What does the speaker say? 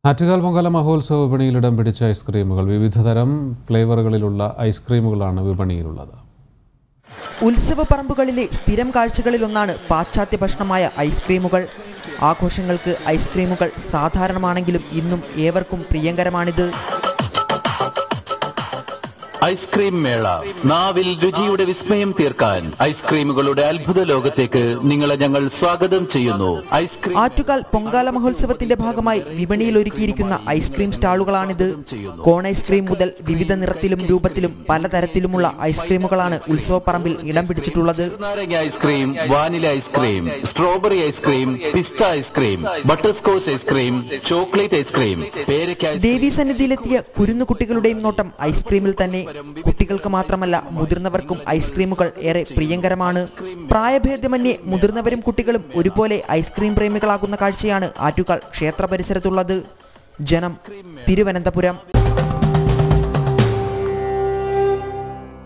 ആറ്റുകാൽ പൊങ്കാല മഹോത്സവ വിപണിയിൽ ഇടം പിടിച്ച ഐസ്ക്രീമുകൾ വിവിധതരം ഫ്ലേവറുകളിലുള്ള ഐസ്ക്രീമുകളാണ് വിപണിയിലുള്ളത് ഉത്സവ പറമ്പുകളിലെ സ്ഥിരം കാഴ്ചകളിലൊന്നാണ് പാശ്ചാത്യ ഭക്ഷണമായ ഐസ്ക്രീമുകൾ ആഘോഷങ്ങൾക്ക് ഐസ്ക്രീമുകൾ സാധാരണമാണെങ്കിലും ഇന്നും ഏവർക്കും പ്രിയങ്കരമാണിത് ഐസ്ക്രീം മേള നാവിൽ രുചിയുടെ വിസ്മയം തീർക്കാൻ ഐസ്ക്രീമുകളുടെ അത്ഭുത ലോകത്തേക്ക് നിങ്ങളെ ഞങ്ങൾ സ്വാഗതം ചെയ്യുന്നു ഐസ്ക്രീം ആറ്റുകാൽ പൊങ്കാല മഹോത്സവത്തിന്റെ ഭാഗമായി വിപണിയിൽ ഒരുക്കിയിരിക്കുന്ന ഐസ്ക്രീം സ്റ്റാളുകളാണിത് കോൺ ഐസ്ക്രീം മുതൽ വിവിധ നിറത്തിലും രൂപത്തിലും പലതരത്തിലുമുള്ള ഐസ്ക്രീമുകളാണ് ഉത്സവപ്പറമ്പിൽ ഇടം പിടിച്ചിട്ടുള്ളത് നാരങ്ങ ice cream vanilla ice cream strawberry ice cream പിസ്ത ice cream butterscotch ice cream chocolate ice cream പേരയ്ക്ക ഐസ്ക്രീം ദേവീ സന്നിധിയിലെത്തിയ കുരുന്നു കുട്ടികളുടെയും നോട്ടം ഐസ്ക്രീമിൽ തന്നെ കുട്ടികൾക്ക് മാത്രമല്ല മുതിർന്നവർക്കും ഐസ്ക്രീമുകൾ ഏറെ പ്രിയങ്കരമാണ് പ്രായഭേദമന്യേ മുതിർന്നവരും കുട്ടികളും ഒരുപോലെ ഐസ്ക്രീം പ്രേമികളാകുന്ന കാഴ്ചയാണ് ആറ്റുകാൽ ക്ഷേത്ര പരിസരത്തുള്ളത് ജനം തിരുവനന്തപുരം